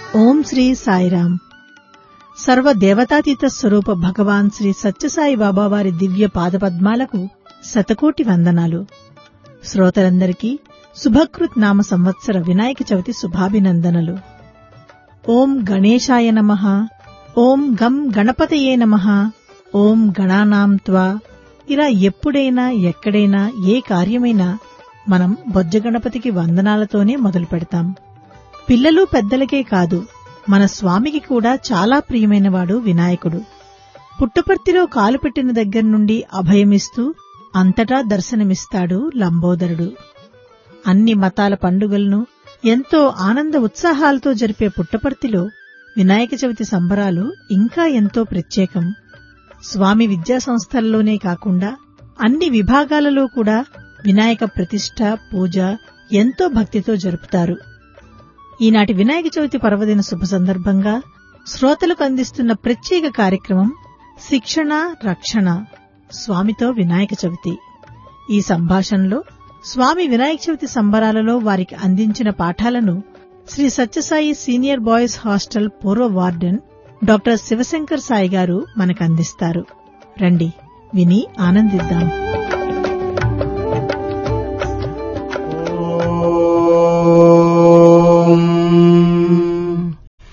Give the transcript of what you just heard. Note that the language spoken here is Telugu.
ఓం శ్రీ సాయిరాం సర్వ దేవతాతీత స్వరూప భగవాన్ శ్రీ సత్యసాయి బాబా వారి దివ్య పాదపద్మాలకు శతకోటి వందనాలు శ్రోతలందరికీ శుభకృత్ నామ సంవత్సర వినాయక చవితి శుభాభినందనలు ఓం గణేశాయ నమః ఓం గం గణపతయే నమః ఓం గణానాం త్వా ఇలా ఎప్పుడైనా ఎక్కడైనా ఏ కార్యమైనా మనం బొజ్జ గణపతికి వందనాలతోనే మొదలు పెడతాం పిల్లలు పెద్దలకే కాదు మన స్వామికి కూడా చాలా ప్రియమైనవాడు వినాయకుడు పుట్టపర్తిలో కాలు పెట్టిన దగ్గర నుండి అభయమిస్తూ అంతటా దర్శనమిస్తాడు లంబోదరుడు అన్ని మతాల పండుగలను ఎంతో ఆనంద ఉత్సాహాలతో జరిపే పుట్టపర్తిలో వినాయక చవితి సంబరాలు ఇంకా ఎంతో ప్రత్యేకం స్వామి విద్యా సంస్థల్లోనే కాకుండా అన్ని విభాగాలలో కూడా వినాయక ప్రతిష్ట పూజ ఎంతో భక్తితో జరుపుతారు ఈనాటి వినాయక చవితి పర్వదిన శుభ సందర్భంగా శ్రోతలకు అందిస్తున్న ప్రత్యేక కార్యక్రమం శిక్షణ రక్షణ స్వామితో వినాయక చవితి ఈ సంభాషణలో స్వామి వినాయక చవితి సంబరాలలో వారికి అందించిన పాఠాలను Shri Sathya Sai senior boys hostel పూర్వ వార్డెన్ డాక్టర్ శివశంకర్ సాయి గారు మనకు అందిస్తారు రండి విని ఆనందిద్దాం